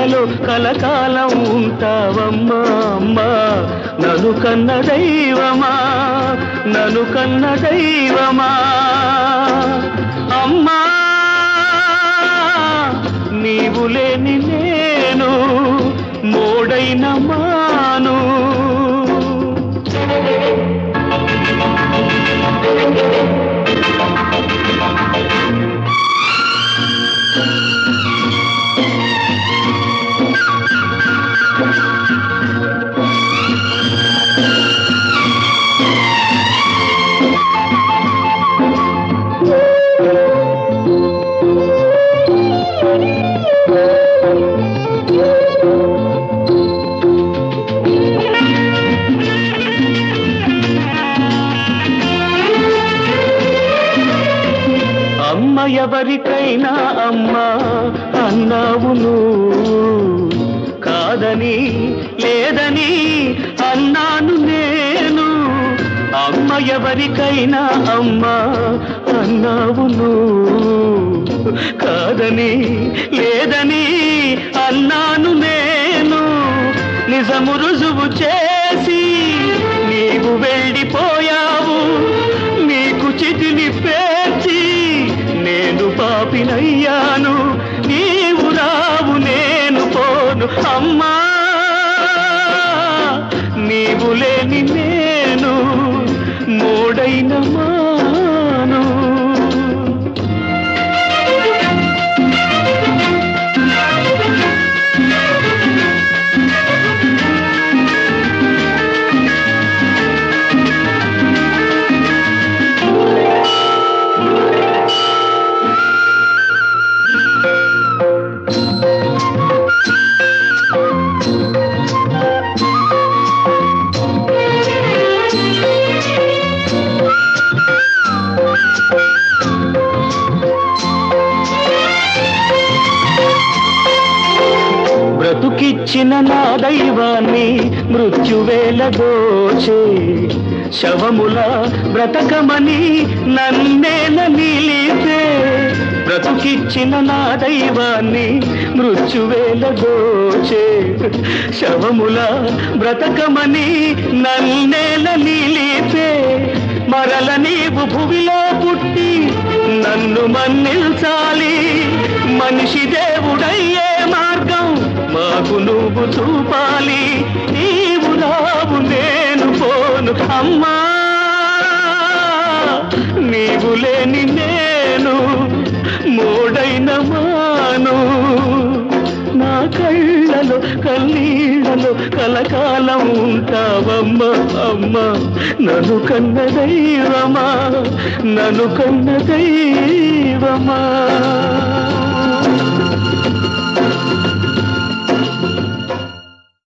కళ్ళలో కలకాలం ఉంటావమ్మా అమ్మా నను కన్న దైవమా నను కన్న దైవమా అమ్మా నీవు లేని నేను మోడైన మాను అమ్మ ఎవరికైనా అమ్మ అన్నావును కాదని లేదని అన్నాను నేను అమ్మ ఎవరికైనా అమ్మ అన్నావును కాదని లేదని అన్నాను నేను నిజము రుజువు చేసి నీవు వెళ్ళిపోయావు నీకు చితిని పేర్చి నేను పాపినయ్యాను నీవు రావు నేను పోను అమ్మా నీవు లేని నేను మోడైన మాను బ్రతుకిచ్చిన నా దైవాన్ని మృత్యువేల దోచే శవముల బ్రతకమని నన్నేల నిలిపే బ్రతుకిచ్చిన నా దైవాన్ని మృత్యువేల దోచే శవముల బ్రతకమని నన్నేల నిలిపే మరల నీవు భువిలో పుట్టి నన్ను మన్నిల్చాలి మనిషి దేవుడయ్యే మార్గం మాకు నువ్వు చూపాలి నీవు రావు నేను పోను అమ్మా నీవు లేని నేను మోడైన మాను నా కళ్ళలో కన్నీళ్ళలో కలకాలం ఉంటావమ్మ అమ్మ నన్ను కన్న దైవమా నన్ను కన్న దైవమా